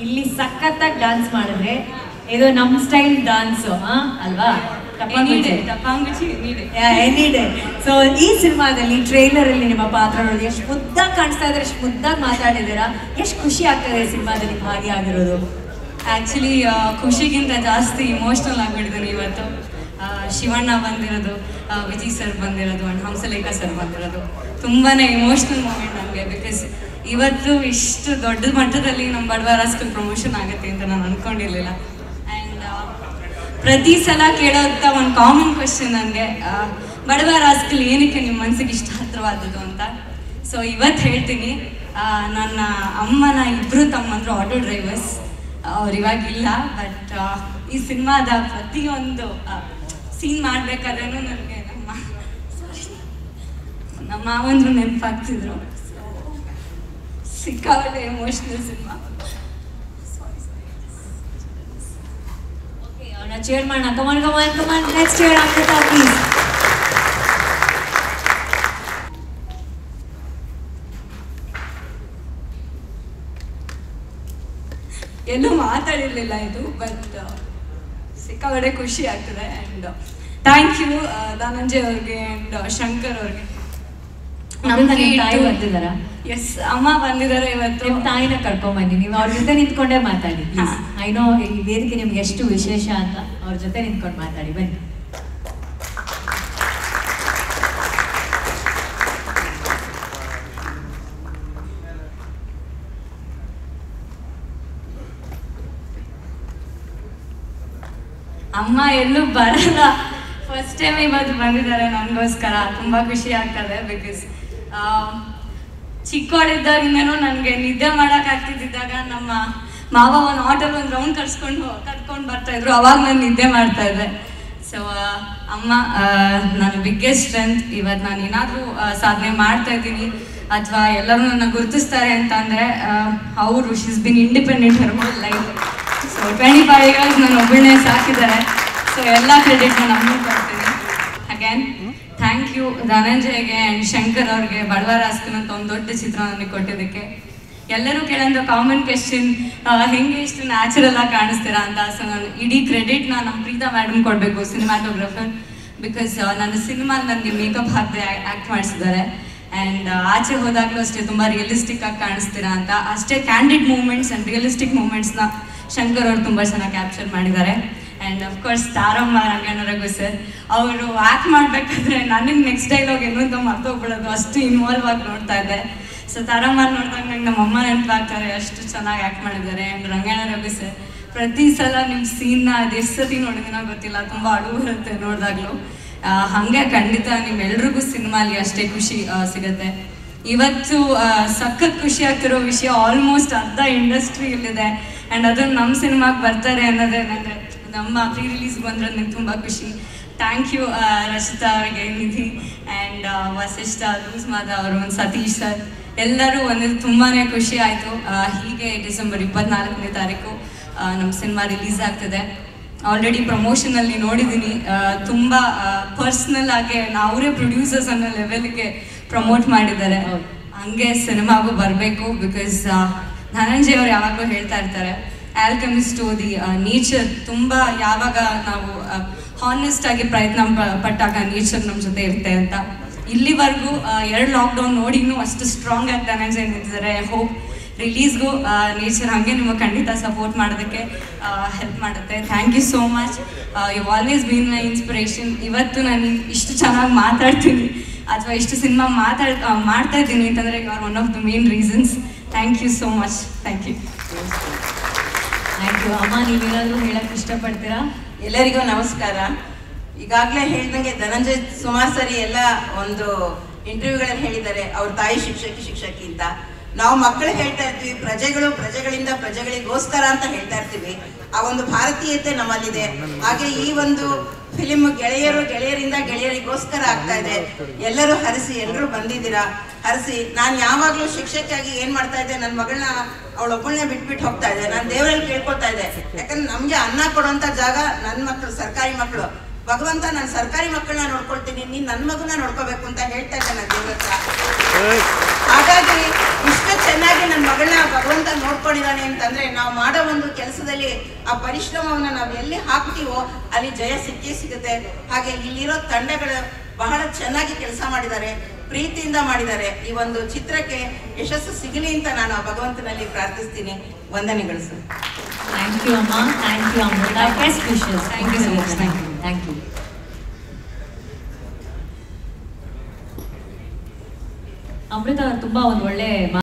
ಇಲ್ಲಿ ಸಖತ್ತಾಗಿ ಡಾನ್ಸ್ ಮಾಡಿದ್ರೆ ಇದು ನಮ್ಮ ಸ್ಟೈಲ್ ಡಾನ್ಸ್ ಅಲ್ವಾ ಎನಿ ಡೇ ಸೊ ಈ ಸಿನಿಮಾದಲ್ಲಿ ಟ್ರೈಲರ್ ಅಲ್ಲಿ ನಿಮ್ಮ ಪಾತ್ರ ನೋಡಿ ಎಷ್ಟು ಮುದ್ದಾಗಿ ಕಾಣಿಸ್ತಾ ಇದ್ರೆ ಎಷ್ಟು ಮುದ್ದಾಗಿ ಮಾತಾಡಿದ್ದೀರಾ ಎಷ್ಟು ಖುಷಿ ಆಗ್ತದೆ ಈ ಸಿನಿಮಾದಲ್ಲಿ ಭಾಗಿಯಾಗಿರೋದು ಆ್ಯಕ್ಚುಲಿ ಖುಷಿಗಿಂತ ಜಾಸ್ತಿ ಇಮೋಷ್ನಲ್ ಆಗಿಬಿಟ್ಟಿದ್ದೀನಿ ಇವತ್ತು ಆ, ಶಿವಣ್ಣ ಬಂದಿರೋದು ಆ, ವಿಜಯ್ ಸರ್ ಬಂದಿರೋದು ಆ್ಯಂಡ್ ಹಂಸಲೇಖ ಸರ್ ಬಂದಿರೋದು ತುಂಬಾ ಇಮೋಷ್ನಲ್ ಮೂಮೆಂಟ್ ನನಗೆ ಬಿಕಾಸ್ ಇವತ್ತು ಇಷ್ಟು ದೊಡ್ಡ ಮಟ್ಟದಲ್ಲಿ ನಮ್ಮ ಬಡವರ ಸ್ಕೂಲ್ ಪ್ರಮೋಷನ್ ಆಗುತ್ತೆ ಅಂತ ನಾನು ಅಂದ್ಕೊಂಡಿರಲಿಲ್ಲ ಆ್ಯಂಡ್ ಪ್ರತಿ ಸಲ ಕೇಳೋಂಥ ಒಂದು ಕಾಮನ್ ಕ್ವಶನ್ ನನಗೆ ಬಡವ ರಾಸ್ಕಲ್ ಏನಕ್ಕೆ ನಿಮ್ಮ ಮನಸ್ಸಿಗೆ ಇಷ್ಟ ಹತ್ರವಾದದ್ದು ಅಂತ ಸೊ ಇವತ್ತು ಹೇಳ್ತೀನಿ ಆ, ನನ್ನ ಅಮ್ಮನ ಇಬ್ಬರು ತಮ್ಮಂದ್ರು ಆಟೋ ಡ್ರೈವರ್ಸ್ ಅವ್ರು ಇವಾಗಿಲ್ಲ ಬಟ್ ಈ ಸಿನಿಮಾದ ಪ್ರತಿಯೊಂದು ಸೀನ್ ಮಾಡಬೇಕಾದ್ರೂ ನನಗೆ ನಮ್ಮ sorry, ನಮ್ಮ ಮಾವಂದ್ರು ನೆನಪಾಗ್ತಿದ್ರು ಸಿಕ್ಕಾಪಟ್ಟೆ ಎಮೋಷ್ನಲ್ ಸಿನಿಮಾ ಓಕೆ ಅವನ ಚೇರ್ ಮಾಡೋಣ come on come on come on next chair Amrutha please ಎಲ್ಲೂ ಮಾತಾಡಿರ್ಲಿಲ್ಲ ಇದು ಬಟ್ ಸಿಕ್ಕಾಪಟ್ಟೆ ಖುಷಿ ಆಗ್ತದೆ ಆ್ಯಂಡ್ ಥ್ಯಾಂಕ್ ಯು ಧನಂಜಯ್ ಅವ್ರಿಗೆ ಆ್ಯಂಡ್ ಶಂಕರ್ ಅವ್ರಿಗೆ ನಮ್ಗೆ ನಿಮ್ ತಾಯಿ ಬಂದಿದ್ದಾರಾ? ಎಸ್ ಅಮ್ಮ ಬಂದಿದ್ದಾರೆ ಇವತ್ತು ನಿಮ್ಮ ತಾಯಿನ ಕರ್ಕೊಂಬನ್ನಿ ನೀವು ಅವ್ರ ಜೊತೆ ನಿಂತ್ಕೊಂಡೇ ಮಾತಾಡಿ ಪ್ಲೀಸ್ ಐ ನೋ ಈ ವೇದಿಕೆ ನಿಮ್ಗೆ ಎಷ್ಟು ವಿಶೇಷ ಅಂತ ಅವ್ರ ಜೊತೆ ನಿಂತ್ಕೊಂಡು ಮಾತಾಡಿ ಬನ್ನಿ ಅಮ್ಮ ಎಲ್ಲೂ ಬರಲ್ಲ ಫಸ್ಟ್ ಟೈಮ್ ಇವತ್ತು ಬಂದಿದ್ದಾರೆ ನನಗೋಸ್ಕರ ತುಂಬ ಖುಷಿ ಆಗ್ತದೆ ಬಿಕಾಸ್ ಚಿಕ್ಕವಳಿದ್ದಾಗಿಂದನೂ ನನಗೆ ನಿದ್ದೆ ಮಾಡೋಕ್ಕಾಗ್ತಿದ್ದಾಗ ನಮ್ಮ ಮಾವ ಒಂದು ಆಟೋಲ್ ಒಂದು ರೌಂಡ್ ಕರ್ಸ್ಕೊಂಡು ಕರ್ಕೊಂಡು ಬರ್ತಾ ಇದ್ರು ಅವಾಗ ನಾನು ನಿದ್ದೆ ಮಾಡ್ತಾ ಇದ್ದೆ ಸೊ ಅಮ್ಮ ಆ, ನನ್ನ ಬಿಗ್ಗೆಸ್ಟ್ ಸ್ಟ್ರೆಂತ್ ಇವತ್ತು ನಾನು ಏನಾದರೂ ಸಾಧನೆ ಮಾಡ್ತಾ ಇದ್ದೀನಿ ಅಥವಾ ಎಲ್ಲರೂ ನನ್ನ ಗುರುತಿಸ್ತಾರೆ ಅಂತಂದರೆ ಅವರು she's been independent her whole life so twenty five years ನಾನು ಒಬ್ಬಳನ್ನೇ ಸಾಕಿದ್ದಾರೆ ಸೊ ಎಲ್ಲ ಕ್ರೆಡಿಟ್ ನಾನು ಅಮ್ಮಗೆ ಕೊಡ್ತೀನಿ ಅಗೇನ್ ಥ್ಯಾಂಕ್ ಯು ಧನಂಜಯ್ಗೆ ಆ್ಯಂಡ್ ಶಂಕರ್ ಅವ್ರಿಗೆ ಬಡವರ ಹಾಸ್ಕನ್ ಅಂತ ಒಂದು ದೊಡ್ಡ ಚಿತ್ರ ನನಗೆ ಕೊಟ್ಟಿದ್ದಕ್ಕೆ ಎಲ್ಲರೂ ಕೇಳೋಂಥ ಕಾಮನ್ ಕ್ವೆಶನ್ ಹೆಂಗೆ ಇಷ್ಟು ನ್ಯಾಚುರಲ್ ಆಗಿ ಕಾಣಿಸ್ತೀರಾ ಅಂತ ಸೊ ನಾನು ಇಡೀ ಕ್ರೆಡಿಟ್ನ ನಮ್ಮ ಪ್ರೀತಾ ಮೇಡಮ್ ಕೊಡಬೇಕು ಸಿನಿಮಾಟೋಗ್ರಫರ್ ಬಿಕಾಸ್ ನನ್ನ ಸಿನಿಮಾ ನನಗೆ ಮೇಕಪ್ ಹಾಕದೆ ಆ್ಯಕ್ಟ್ ಮಾಡಿಸಿದ್ದಾರೆ ಆ್ಯಂಡ್ ಆಚೆ ಹೋದಾಗಲೂ ಅಷ್ಟೇ ತುಂಬ ರಿಯಲಿಸ್ಟಿಕ್ ಆಗಿ ಕಾಣಿಸ್ತೀರಾ ಅಂತ ಅಷ್ಟೇ ಕ್ಯಾಂಡಿಡ್ ಮೂಮೆಂಟ್ಸ್ ಆ್ಯಂಡ್ ರಿಯಲಿಸ್ಟಿಕ್ ಮೂಮೆಂಟ್ಸ್ನ ಶಂಕರ್ ಅವರು ತುಂಬ ಚೆನ್ನಾಗಿ ಕ್ಯಾಪ್ಚರ್ ಮಾಡಿದ್ದಾರೆ and of course Taramma Ranganna Raghu sir ಅವರು ಆ್ಯಕ್ಟ್ ಮಾಡಬೇಕಾದ್ರೆ ನನಗೆ ನೆಕ್ಸ್ಟ್ ಡೈಲಾಗ್ ಏನು ಅಂತ ಮರ್ತೋಗ್ಬಿಡೋದು ಅಷ್ಟು ಇನ್ವಾಲ್ವ್ ಆಗಿ ನೋಡ್ತಾ ಇದ್ದೆ ಸೊ ತಾರಮ್ಮ ನೋಡಿದಾಗ ನಂಗೆ ನಮ್ಮ ಅಮ್ಮ ನೆನಪಾಗ್ತಾರೆ ಅಷ್ಟು ಚೆನ್ನಾಗಿ ಆ್ಯಕ್ಟ್ ಮಾಡಿದ್ದಾರೆ ಆ್ಯಂಡ್ ರಂಗಣ್ಣರಘು ಸರ್ ಪ್ರತಿ ಸಲ ನಿಮ್ಮ ಸೀನ್ನ ಅದು ಎಷ್ಟು ಸತಿ ನೋಡಿದಿನೋ ಗೊತ್ತಿಲ್ಲ ತುಂಬ ಅಳು ಬರುತ್ತೆ ನೋಡಿದಾಗಲೂ ಹಾಗೆ ಖಂಡಿತ ನಿಮ್ಮೆಲ್ರಿಗೂ ಸಿನಿಮಾಲಿ ಅಷ್ಟೇ ಖುಷಿ ಆ, ಸಿಗುತ್ತೆ ಇವತ್ತು ಆ, ಸಖತ್ ಖುಷಿ ಆಗ್ತಿರೋ ವಿಷಯ ಆಲ್ಮೋಸ್ಟ್ ಅರ್ಧ ಇಂಡಸ್ಟ್ರಿ ಇಲ್ಲಿದೆ ಆ್ಯಂಡ್ ಅದು ನಮ್ಮ ಸಿನಿಮಾಗೆ ಬರ್ತಾರೆ ಅನ್ನೋದೇ ನನಗೆ ನಮ್ಮ ಪ್ರೀ ರಿಲೀಸ್ ಬಂದ್ರೆ ನನಗೆ ತುಂಬ ಖುಷಿ ಥ್ಯಾಂಕ್ ಯು ರಚಿತಾ ಅವರಿಗೆ ನಿಧಿ ಆ್ಯಂಡ್ ವಸಿಷ್ಠ ಲೂಸ್ ಮಾದ ಅವರು ಸತೀಶ್ ಸರ್ ಎಲ್ಲರೂ ಒಂದು ತುಂಬಾ ಖುಷಿ ಆಯಿತು ಹೀಗೆ ಡಿಸೆಂಬರ್ ಇಪ್ಪತ್ನಾಲ್ಕನೇ ತಾರೀಕು ಆ, ನಮ್ಮ ಸಿನಿಮಾ ರಿಲೀಸ್ ಆಗ್ತದೆ ಆಲ್ರೆಡಿ ಪ್ರಮೋಷನಲ್ಲಿ ನೋಡಿದ್ದೀನಿ ಆ, ತುಂಬ ಪರ್ಸ್ನಲ್ ಆಗಿ ಅವರೇ ಪ್ರೊಡ್ಯೂಸರ್ಸ್ ಅನ್ನೋ ಲೆವೆಲ್ಗೆ ಪ್ರಮೋಟ್ ಮಾಡಿದ್ದಾರೆ ಹಂಗೆ ಸಿನಿಮಾಗೂ ಬರಬೇಕು ಬಿಕಾಸ್ ಧನಂಜಯ್ ಅವ್ರು ಯಾವಾಗಲೂ ಹೇಳ್ತಾ ಇರ್ತಾರೆ ಆಲ್ಕಮಿಸ್ಟ್ ಓದಿ ನೇಚರ್ ತುಂಬ ಯಾವಾಗ ನಾವು ಹಾನೆಸ್ಟ್ ಆಗಿ ಪ್ರಯತ್ನ ಪ- ಪಟ್ಟಾಗ ನೇಚರ್ ನಮ್ಮ ಜೊತೆ ಇರುತ್ತೆ ಅಂತ ಇಲ್ಲಿವರೆಗೂ ಎರಡು ಲಾಕ್ಡೌನ್ ನೋಡಿನೂ ಅಷ್ಟು ಸ್ಟ್ರಾಂಗ್ ಆಗಿ ಧನಂಜಯ್ ನಿಂತಿದ್ದಾರೆ ಹೋಪ್ ರಿಲೀಸ್ಗೂ ನೇಚರ್ ಹಾಗೆ ನಿಮಗೆ ಖಂಡಿತ ಸಪೋರ್ಟ್ ಮಾಡೋದಕ್ಕೆ ಹೆಲ್ಪ್ ಮಾಡುತ್ತೆ thank you so much you always been my inspiration ಇವತ್ತು ನಾನು ಇಷ್ಟು ಚೆನ್ನಾಗಿ ಮಾತಾಡ್ತೀನಿ ಅಥವಾ ಇಷ್ಟು ಸಿನಿಮಾ ಮಾತಾಡ್ ಆ, ಮಾಡ್ತಾ ಇದ್ದೀನಿ ಅಂತಂದರೆ you are one of the main reasons thank you so much thank you thank you ಅಮ್ಮ ನೀವೇನಾದರೂ ಹೇಳಕ್ ಇಷ್ಟಪಡ್ತೀರಾ ಎಲ್ಲರಿಗೂ ನಮಸ್ಕಾರ ಈಗಾಗಲೇ ಹೇಳ್ದಂಗೆ ಧನಂಜಯ್ ಸುಮಾರು ಸರಿ ಎಲ್ಲ ಒಂದು ಇಂಟರ್ವ್ಯೂಗಳಲ್ಲಿ ಹೇಳಿದ್ದಾರೆ ಅವ್ರ ತಾಯಿ ಶಿಕ್ಷಕಿ ಶಿಕ್ಷಕಿ ಅಂತ ನಾವು ಮಕ್ಕಳು ಹೇಳ್ತಾ ಇರ್ತೀವಿ ಪ್ರಜೆಗಳು ಪ್ರಜೆಗಳಿಂದ ಪ್ರಜೆಗಳಿಗೋಸ್ಕರ ಅಂತ ಹೇಳ್ತಾ ಇರ್ತೀವಿ ಆ ಒಂದು ಭಾರತೀಯತೆ ನಮ್ಮಲ್ಲಿದೆ ಹಾಗೆ ಈ ಒಂದು ಫಿಲಿಮ್ ಗೆಳೆಯರು ಗೆಳೆಯರಿಂದ ಗೆಳೆಯರಿಗೋಸ್ಕರ ಆಗ್ತಾ ಇದೆ ಎಲ್ಲರೂ ಹರಿಸಿ ಎಲ್ಲರೂ ಬಂದಿದ್ದೀರಾ ಹರಿಸಿ ನಾನು ಯಾವಾಗಲೂ ಶಿಕ್ಷಕಿಯಾಗಿ ಏನ್ ಮಾಡ್ತಾ ಇದ್ದೆ ನನ್ನ ಮಗಳನ್ನ ಅವಳೊಬ್ಬಳನ್ನೇ ಬಿಟ್ಬಿಟ್ಟು ಹೋಗ್ತಾ ಇದ್ದೆ ನಾನು ದೇವರಲ್ಲಿ ಕೇಳ್ಕೊತಾ ಇದ್ದೆ ಯಾಕಂದ್ರೆ ನಮ್ಗೆ ಅನ್ನ ಕೊಡುವಂತ ಜಾಗ ನನ್ನ ಮಕ್ಕಳು ಸರ್ಕಾರಿ ಮಕ್ಕಳು ಭಗವಂತ ನಾನು ಸರ್ಕಾರಿ ಮಕ್ಕಳನ್ನ ನೋಡ್ಕೊಳ್ತೀನಿ ನೀನ್ ನನ್ನ ಮಗುನ ನೋಡ್ಕೋಬೇಕು ಅಂತ ಹೇಳ್ತಾ ಇದ್ದೆ ನನ್ನ ದೇವ್ರ ಹತ್ರ ಹಾಗಾಗಿ ಇಷ್ಟು ಚೆನ್ನಾಗಿ ನನ್ನ ಮಗಳನ್ನ ಭಗವಂತ ನೋಡ್ಕೊಂಡಿದ್ದಾನೆ ಅಂತಂದ್ರೆ ನಾವು ಮಾಡೋ ಒಂದು ಕೆಲಸದಲ್ಲಿ ಆ ಪರಿಶ್ರಮವನ್ನ ನಾವು ಎಲ್ಲಿ ಹಾಕ್ತೀವೋ ಅಲ್ಲಿ ಜಯ ಸಿಕ್ಕೇ ಸಿಗುತ್ತೆ ಹಾಗೆ ಇಲ್ಲಿರೋ ತಂಡಗಳು ಬಹಳ ಚೆನ್ನಾಗಿ ಕೆಲಸ ಮಾಡಿದ್ದಾರೆ ಪ್ರೀತಿಯಿಂದ ಮಾಡಿದ್ದಾರೆ ಈ ಒಂದು ಚಿತ್ರಕ್ಕೆ ಯಶಸ್ಸು ಸಿಗಲಿ ಅಂತ ನಾನು ಆ ಭಗವಂತನಲ್ಲಿ ಪ್ರಾರ್ಥಿಸ್ತೀನಿ ವಂದನೆಗಳು ಸರ್ ಥ್ಯಾಂಕ್ ಯು ಅಮ್ಮ thank you Amrutha best wishes Thank you so much. Thank you. Thank you Amrutha ಅವ್ರು ತುಂಬಾ ಒಂದು ಒಳ್ಳೆ